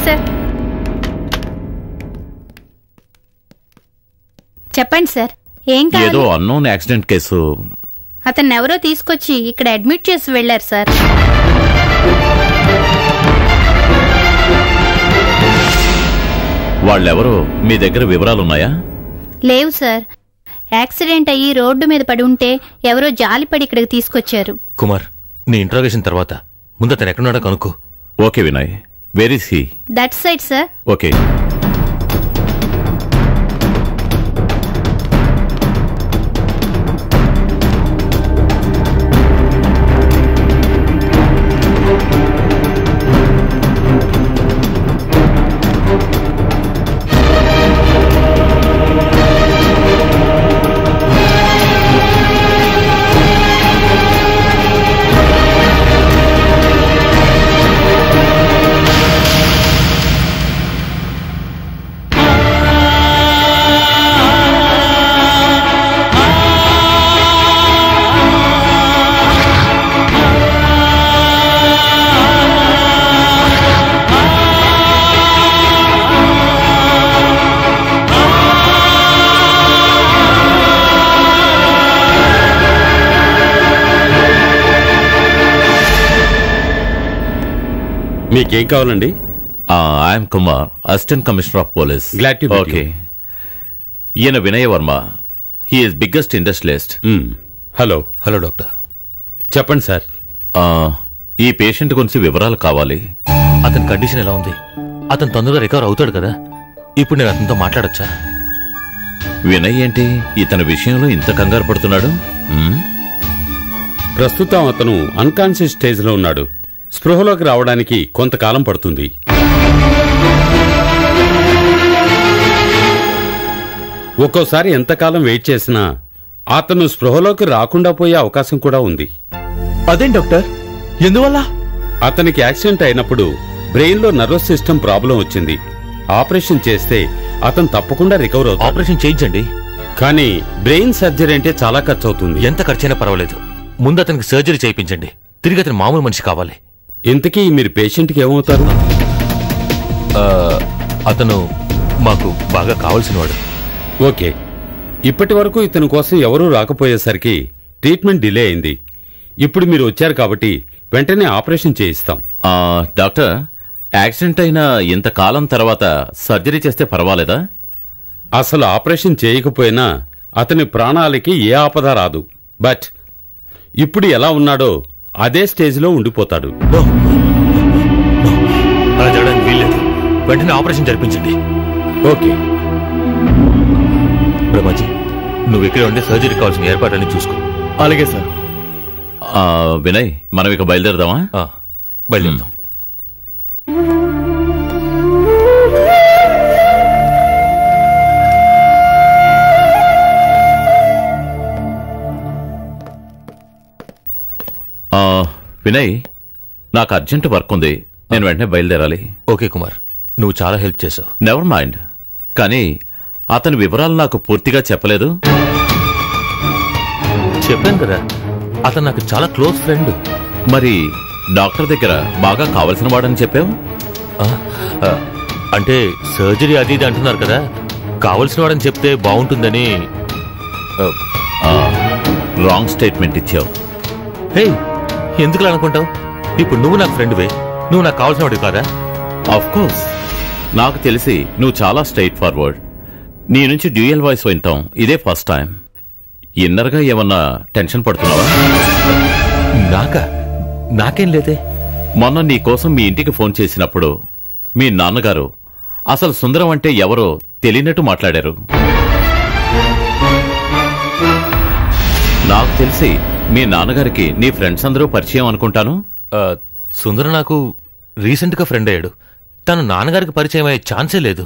Sir చెప్పండి sir ఏం ఏదో కావాలి అన్నోన్ యాక్సిడెంట్ కేసు అతన్ని ఎవరో తీసుకొచ్చి ఇక్కడ అడ్మిట్ చేసి వెళ్లారు సార్ వాళ్ళెవరో మీ దగ్గర వివరాలున్నాయా లేవు సార్ యాక్సిడెంట్ అయ్యి రోడ్డు మీద పడి ఉంటే ఎవరో జాలిపడి ఇక్కడికి తీసుకొచ్చారు కుమార్ నీ ఇంట్రాగేషన్ తర్వాత ముందు అతను ఎక్కడున్నాడో కనుక్కో okay Vinay very see that side sir okay మీకేం కావాలండి I'm Kumar assistant commissioner of police Glad to meet okay ఈయన Vinay Varma he's biggest industrialist మ్, హలో హలో డాక్టర్ చెప్పండి సార్ ఈ పేషెంట్ గురించి వివరాలు కావాలి అతని కండిషన్ ఎలా ఉంది అతను తొందరగా రికవర్ అవుతాడు కదా ఇప్పుడు నేను అతనితో మాట్లాడొచ్చా వినయ్ ఏంటి ఇతని విషయంలో ఇంత కంగారు పడుతున్నాడు మ్మ్? ప్రస్తుతం అతను అన్కాన్షియస్ స్టేజ్ లో ఉన్నాడు స్పృహలోకి రావడానికి కొంతకాలం పడుతుంది ఒక్కోసారి ఎంతకాలం వెయిట్ చేసినా అతను స్పృహలోకి రాకుండా పోయే అవకాశం కూడా ఉంది అదేం డాక్టర్ ఎందువల్ల అతనికి యాక్సిడెంట్ అయినప్పుడు బ్రెయిన్ లో నర్వస్ సిస్టమ్ ప్రాబ్లం వచ్చింది ఆపరేషన్ చేస్తే అతను తప్పకుండా రికవర్ అవుతాడు ఆపరేషన్ చేయించండి కానీ బ్రెయిన్ సర్జరీ అంటే చాలా ఖర్చు అవుతుంది ఎంత ఖర్చైనా పర్వాలేదు ముందు అతనికి సర్జరీ చేయించండి తిరిగి అతను మామూలు మనిషి కావాలి ఇంతకీ మీరు పేషెంట్కి ఏమవుతారు ఆ, అతను మాకు బాగా కావాల్సినవాడు ఓకే ఇప్పటి వరకు ఇతని కోసం ఎవరూ రాకపోయేసరికి ట్రీట్మెంట్ డిలే అయింది ఇప్పుడు మీరు వచ్చారు కాబట్టి వెంటనే ఆపరేషన్ చేయిస్తాం ఆ, డాక్టర్ యాక్సిడెంట్ అయిన ఇంతకాలం తర్వాత సర్జరీ చేస్తే పర్వాలేదా అసలు ఆపరేషన్ చేయకపోయినా అతని ప్రాణాలకి ఏ ఆపద రాదు బట్ ఇప్పుడు ఎలా ఉన్నాడో అదే స్టేజ్లో ఉండిపోతాడు నో. నో. అలా జరగడానికి వీల్లేదు వెంటనే ఆపరేషన్ జరిపించండి ఓకే బ్రహ్మాజీ నువ్వు ఇక్కడ ఉండే సర్జరీ కావాల్సిన ఏర్పాట్లన్నీ చూసుకో అలాగే సార్ వినయ్ మనం ఇక బయలుదేరదామా ఆ, బయలుదేరుదాం ఆ, వినయ్ నాకు అర్జెంట్ వర్క్ ఉంది నేను వెంటనే బయలుదేరాలి ఓకే కుమార్ నువ్వు చాలా హెల్ప్ చేసావు నెవర్ మైండ్ కానీ అతని వివరాలు నాకు పూర్తిగా చెప్పలేదు చెప్పాను కదా అతను నాకు చాలా క్లోజ్ ఫ్రెండ్ మరి డాక్టర్ దగ్గర బాగా కావలసిన వాడని చెప్పావు అంటే సర్జరీ అది ఇది అంటున్నారు కదా కావలసిన వాడని చెప్తే బాగుంటుందని ఆ, రాంగ్ స్టేట్మెంట్ ఇచ్చావు హే ఎందుకు అలా అనుకుంటావు ఇప్పుడు నువ్వు నాకు ఫ్రెండ్వే నువ్వు నాకు కావాల్సిన వాడివి కాదా ఆఫ్ కోర్స్ నాకు తెలిసి నువ్వు చాలా స్ట్రైట్ ఫార్వర్డ్ నీ నుంచి డ్యూయల్ వాయిస్ వింటాం ఇదే ఫస్ట్ టైం ఇన్నర్గా ఏమన్నా టెన్షన్ పడుతున్నావా నాకా నాకేం లేదే మొన్న నీ కోసం మీ ఇంటికి ఫోన్ చేసినప్పుడు మీ నాన్నగారు అసలు సుందరం అంటే ఎవరో తెలియనట్టు మాట్లాడారు నాకు తెలిసి మీ నాన్నగారికి నీ ఫ్రెండ్స్ అందరూ పరిచయం అనుకుంటాను ఆ, సుందర నాకు రీసెంట్ గా ఫ్రెండ్ అయ్యాడు తను నాన్నగారికి పరిచయం అయ్యే ఛాన్సే లేదు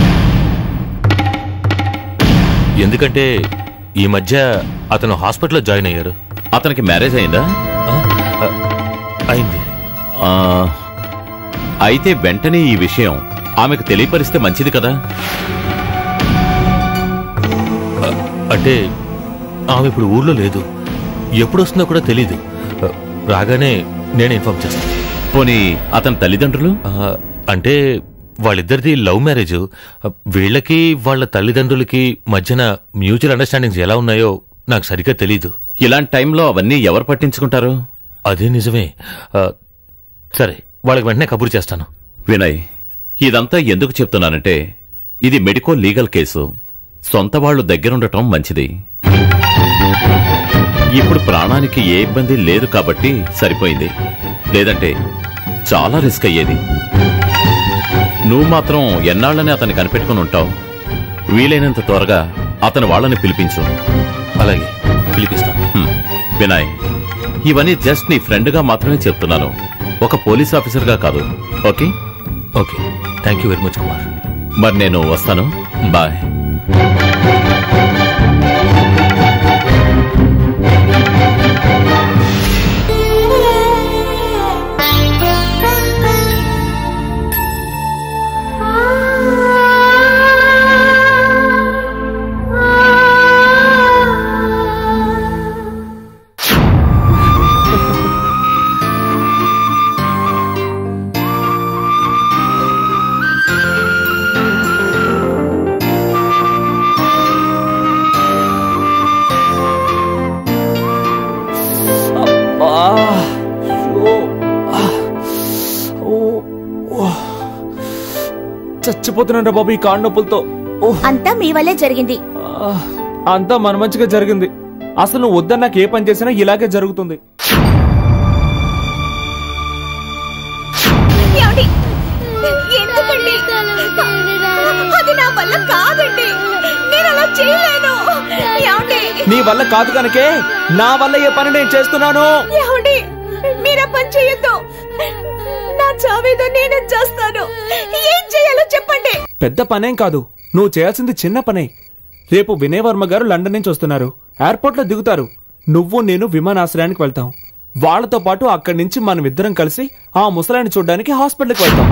ఎందుకంటే ఈ మధ్య అతను హాస్పిటల్లో జాయిన్ అయ్యారు అతనికి మ్యారేజ్ అయిందా ఆ, ఆ, అయింది ఆ, అయితే వెంటనే ఈ విషయం ఆమెకు తెలియపరిస్తే మంచిది కదా అంటే ఆమె ఇప్పుడు ఊర్లో లేదు ఎప్పుడు వస్తుందో కూడా తెలీదు ఆ, రాగానే నేను ఇన్ఫార్మ్ చేస్తాను పోనీ అతని తల్లిదండ్రులు ఆ, అంటే వాళ్ళిద్దరిది లవ్ మ్యారేజ్ వీళ్ళకి వాళ్ళ తల్లిదండ్రులకి మధ్యన మ్యూచువల్ అండర్స్టాండింగ్స్ ఎలా ఉన్నాయో నాకు సరిగ్గా తెలీదు ఇలాంటి టైంలో అవన్నీ ఎవరు పట్టించుకుంటారు అదే నిజమే ఆ, సరే వాళ్ళకి వెంటనే కబురు చేస్తాను వినయ్ ఇదంతా ఎందుకు చెప్తున్నానంటే ఇది మెడికో లీగల్ కేసు సొంత వాళ్ళు దగ్గరుండటం మంచిది ఇప్పుడు ప్రాణానికి ఏ ఇబ్బంది లేదు కాబట్టి సరిపోయింది లేదంటే చాలా రిస్క్ అయ్యేది నువ్వు మాత్రం ఎన్నాళ్ళని అతన్ని కనిపెట్టుకుని ఉంటావు వీలైనంత త్వరగా అతని వాళ్ళని పిలిపించు అలాగే పిలిపిస్తాను హ్మ్. వినయ్ ఇవన్నీ జస్ట్ నీ ఫ్రెండ్గా మాత్రమే చెప్తున్నాను ఒక పోలీస్ ఆఫీసర్గా కాదు okay okay thank you very much Kumar మరి నేను వస్తాను బాయ్ చచ్చిపోతున్నాను బాబు ఈ కాళ్ళ నొప్పులతో ఓ అంతా మీ వల్లే జరిగింది ఆ, అంతా మన మంచిగా జరిగింది అసలు నువ్వు వద్దని నాకు ఏ పని చేసినా ఇలాగే జరుగుతుంది ఏమండి? ఎందుకండి? అది నా వల్ల కాదండి నేను అలా చేయలేను ఏమండి నీ వల్ల కాదు కనుకే నా వల్ల ఏ పని నేను చేస్తున్నాను ఏమండి మీరా పని చేయొద్దు నా చావేదో నేనే చేస్తాను ఏం చేయాలో చెప్పండి పెద్ద పనేం కాదు నువ్వు చేయాల్సింది చిన్న పనే రేపు వినయ్ వర్మ గారు లండన్ నుంచి వస్తున్నారు ఎయిర్పోర్ట్ లో దిగుతారు నువ్వు నేను విమానాశ్రయానికి వెళ్తాం వాళ్ళతో పాటు అక్కడి నుంచి మనం ఇద్దరం కలిసి ఆ ముసలాన్ని చూడడానికి హాస్పిటల్కి వెళ్తాం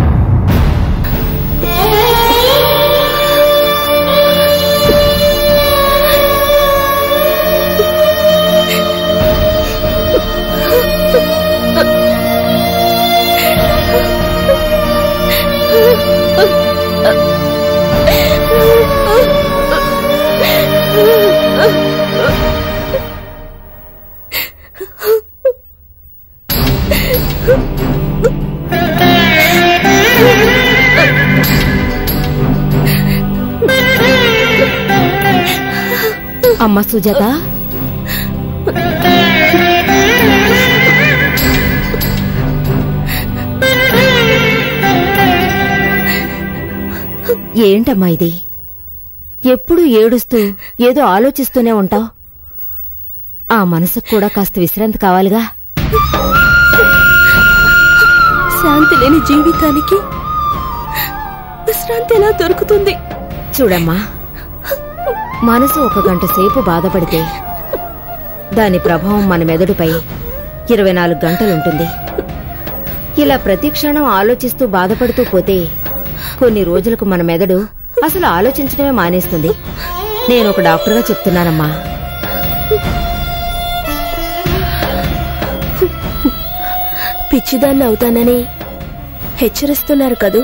అమ్మ సుజాత ఏంటమ్మా ఇది ఎప్పుడు ఏడుస్తూ ఏదో ఆలోచిస్తూనే ఉంటావు ఆ మనసుకు కూడా కాస్త విశ్రాంతి కావాలిగా శాంతి లేని జీవితానికి విశ్రాంతి ఎలా దొరుకుతుంది చూడమ్మా మనసు ఒక గంట సేపు బాధపడితే దాని ప్రభావం మన మెదడుపై ఇరవై నాలుగు గంటలుంటుంది ఇలా ప్రతి క్షణం ఆలోచిస్తూ బాధపడుతూ పోతే కొన్ని రోజులకు మన మెదడు అసలు ఆలోచించడమే మానేస్తుంది నేను ఒక డాక్టర్గా చెప్తున్నానమ్మా పిచ్చిదాన్ని అవుతానని హెచ్చరిస్తున్నారు కదూ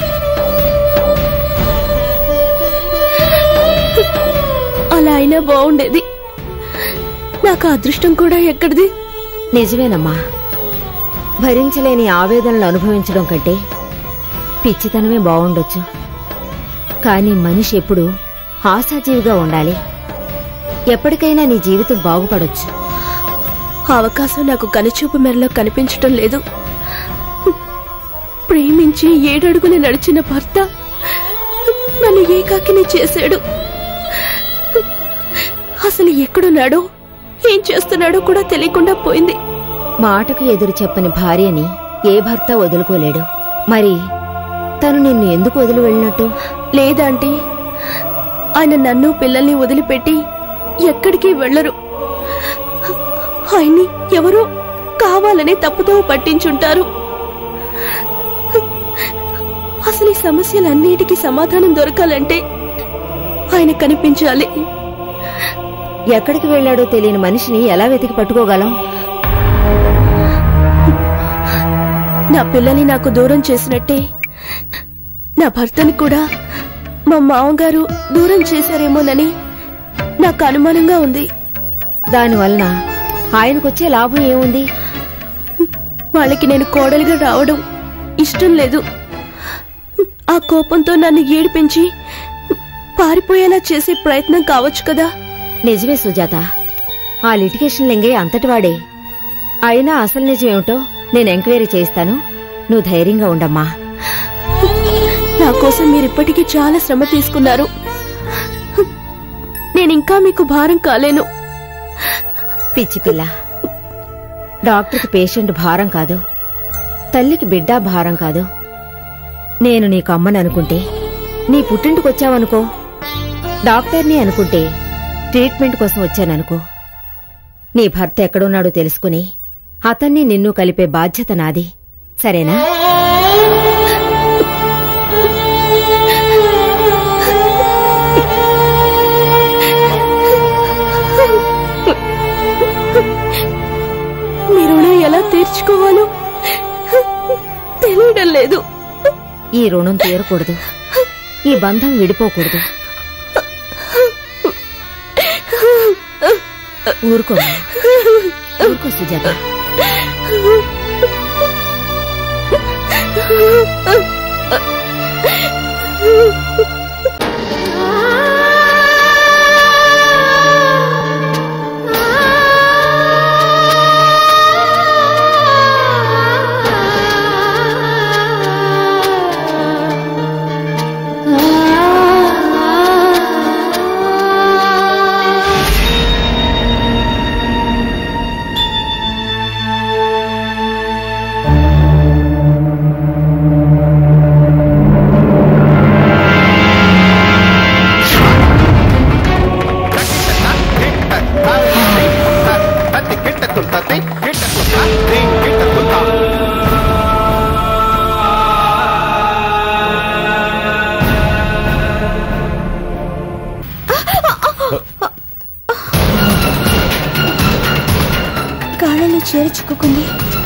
అలా అయినా బాగుండేది నాకు ఆ అదృష్టం కూడా ఎక్కడిది నిజమేనమ్మా భరించలేని ఆవేదనలు అనుభవించడం కంటే పిచ్చితనమే బావుండొచ్చు కానీ మనిషి ఎప్పుడు ఆశాజీవిగా ఉండాలి ఎప్పటికైనా నీ జీవితం బాగుపడొచ్చు ఆ అవకాశం నాకు కనుచూపు మేరలో కనిపించటం లేదు ప్రేమించి ఏడడుగులు నడిచిన భర్త నన్ను ఏకాకిని చేశాడు అసలు ఎక్కడున్నాడో ఏం చేస్తున్నాడో కూడా తెలియకుండా పోయింది మాటకు ఎదురు చెప్పని భార్యని ఏ భర్త వదులుకోలేడు మరి తను నిన్ను ఎందుకు వదిలి వెళ్ళినట్టు లేదాంటీ ఆయన నన్ను పిల్లల్ని వదిలిపెట్టి ఎక్కడికి వెళ్లరు ఆయన్ని ఎవరో కావాలని తప్పుతో పట్టించుంటారు అసలు ఈ సమస్యలన్నిటికీ సమాధానం దొరకాలంటే ఆయన కనిపించాలి ఎక్కడికి వెళ్ళాడో తెలియని మనిషిని ఎలా వెతికి పట్టుకోగలం నా పిల్లల్ని నాకు దూరం చేసినట్టే నా భర్తని కూడా మా మామగారు దూరం చేశారేమోనని నాకు అనుమానంగా ఉంది దానివలన ఆయనకొచ్చే లాభం ఏముంది వాళ్ళకి నేను కోడలిగా రావడం ఇష్టం లేదు ఆ కోపంతో నన్ను ఏడిపించి పారిపోయేలా చేసే ప్రయత్నం కావచ్చు కదా నిజమే సుజాత ఆ లిటిగేషన్ లింగే అంతటివాడే అయినా అసలు నిజం ఏమిటో నేను ఎంక్వైరీ చేయిస్తాను నువ్వు ధైర్యంగా ఉండమ్మా నా కోసం మీరు ఇప్పటికీ చాలా శ్రమ తీసుకున్నారు నేనింకా మీకు భారం కాలేను పిచ్చి పిల్ల డాక్టర్కి పేషెంట్ భారం కాదు తల్లికి బిడ్డ భారం కాదు నేను నీకు అమ్మని అనుకుంటే నీ పుట్టింటికొచ్చావనుకో డాక్టర్ని అనుకుంటే ట్రీట్మెంట్ కోసం వచ్చాననుకో నీ భర్త ఎక్కడున్నాడో తెలుసుకుని అతన్ని నిన్ను కలిపే బాధ్యత నాది సరేనా మీ రుణం ఎలా తీర్చుకోవాలో తెలియడం లేదు ఈ రుణం తీరకూడదు ఈ బంధం విడిపోకూడదు ఊరుకో ఊరుకో సుజాత కాళ్ళలో చేర్చుకోకుంది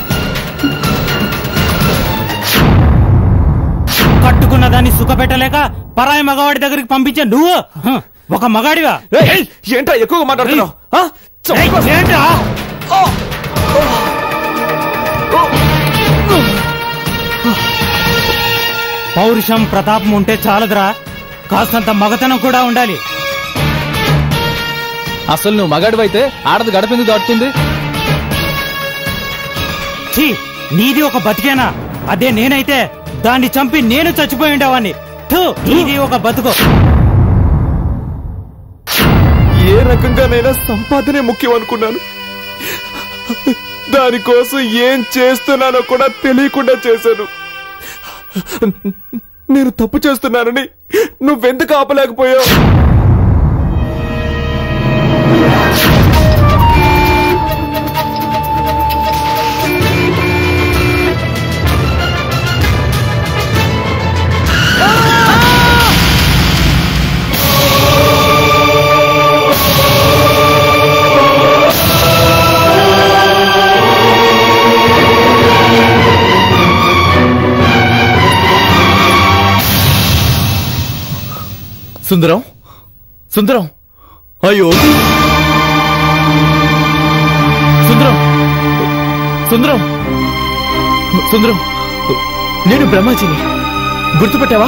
కట్టుకున్న దాన్ని సుఖపెట్టలేక పరాయి మగవాడి దగ్గరికి పంపించే నువ్వు హ, ఒక మగాడివా ఏయ్, ఏంట్రా ఎక్కువగా మాట్లాడుతున్నావు ఆ? ఏయ్, చంపేస్తా. ఏంట్రా? పౌరుషం ప్రతాపం ఉంటే చాలదురా కాస్తంత మగతనం కూడా ఉండాలి అసలు నువ్వు మగాడివైతే ఆడది గడపెందుకు దాటుతుంది ఛీ నీది ఒక బతికేనా అదే నేనైతే దాన్ని చంపి నేను చచ్చిపోయి ఉండేవాణ్ణి థు, నీది ఒక బతుకు ఏ రకంగానైనా సంపాదనే ముఖ్యం అనుకున్నాను దానికోసం ఏం చేస్తున్నానో కూడా తెలియకుండా చేశాను నేను తప్పు చేస్తున్నానని నువ్వెందుకు ఆపలేకపోయావు సుందరం సుందరం అయ్యో సుందరం సుందరం సుందరం నేను బ్రహ్మాజీని గుర్తుపట్టావా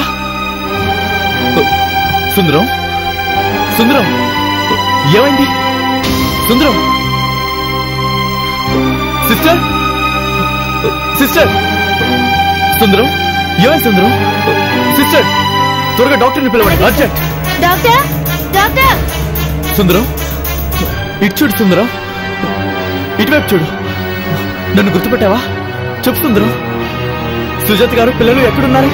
సుందరం సుందరం ఏమైంది సుందరం సిస్టర్ సిస్టర్ సుందరం ఏమైంది సుందరం సిస్టర్ త్వరగా డాక్టర్ని పిలవండి అర్జెంట్ డాక్టర్ డాక్టర్ సుందరం ఇటు చూడు సుందరం ఇటువైపు చూడు నన్ను గుర్తుపెట్టావా చెప్పు సుందరం సుజాత గారు పిల్లలు ఎక్కడున్నారు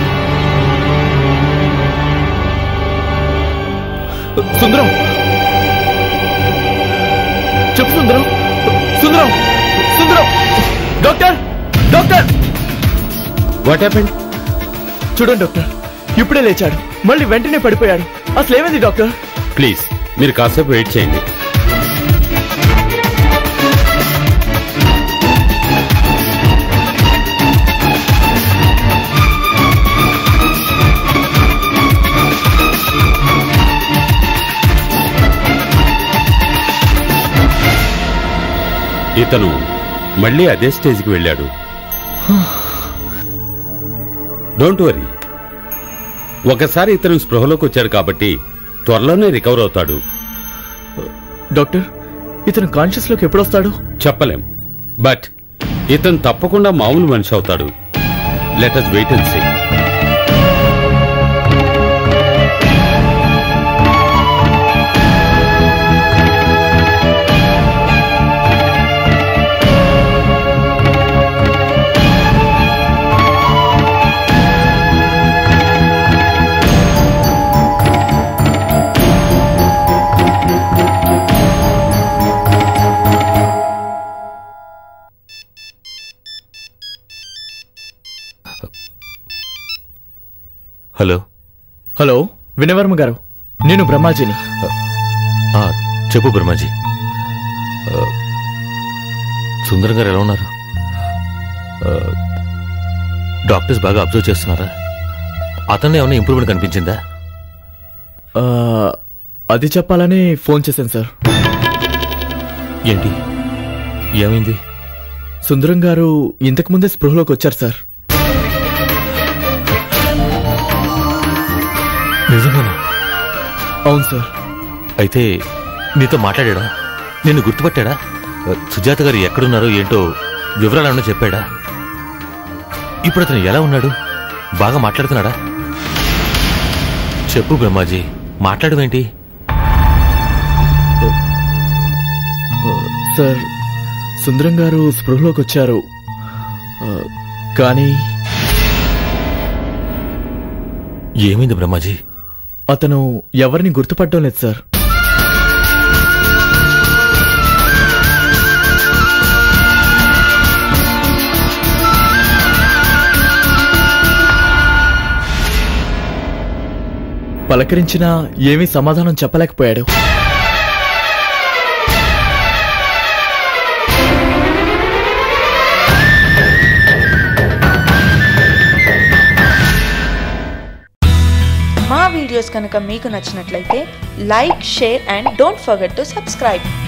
సుందరం చెప్పు Sundaram Sundaram Sundaram doctor doctor what happened చూడండి డాక్టర్ ఇప్పుడే లేచాడు మళ్ళీ వెంటనే పడిపోయాడు అసలు ఏమైంది డాక్టర్ ప్లీజ్ మీరు కాసేపు వెయిట్ చేయండి ఇతను మళ్ళీ అదే స్టేజ్కి వెళ్ళాడు డోంట్ వరీ ఒకసారి ఇతను స్పృహలోకి వచ్చాడు కాబట్టి త్వరలోనే రికవర్ అవుతాడు డాక్టర్ ఇతను కాన్షియస్ లోకి ఎప్పుడు వస్తాడు చెప్పలేం బట్ ఇతను తప్పకుండా మామూలు మనిషి అవుతాడు let's wait and see hello hello Vinaya Varma గారు నేను బ్రహ్మాజీని ఆ, చెప్పు బ్రహ్మాజీ ఆ, సుందరం గారు ఎలా ఉన్నారు ఆ, డాక్టర్స్ బాగా అబ్జర్వ్ చేస్తున్నారా అతన్ని ఏమైనా ఇంప్రూవ్మెంట్ కనిపించిందా ఆ, అది చెప్పాలని ఫోన్ చేశాను సార్ ఏంటి ఏమైంది సుందరం గారు ఇంతకు ముందే స్పృహలోకి వచ్చారు సార్ నిజంగానా అవును సార్ అయితే నీతో మాట్లాడా నిన్ను గుర్తుపట్టాడా సుజాత గారు ఎక్కడున్నారో ఏంటో వివరాలన్నా చెప్పాడా ఇప్పుడు అతను ఎలా ఉన్నాడు బాగా మాట్లాడుతున్నాడా చెప్పు బ్రహ్మాజీ మాట్లాడమేంటి సార్ సుందరం గారు స్పృహలోకి వచ్చారు ఆ, కానీ ఏమైంది బ్రహ్మాజీ అతను ఎవరిని గుర్తుపట్టడం లేదు సార్ పలకరించినా ఏమీ సమాధానం చెప్పలేకపోయాడు మా వీడియోస్ కనుక మీకు నచ్చినట్లయితే like share and don't forget to subscribe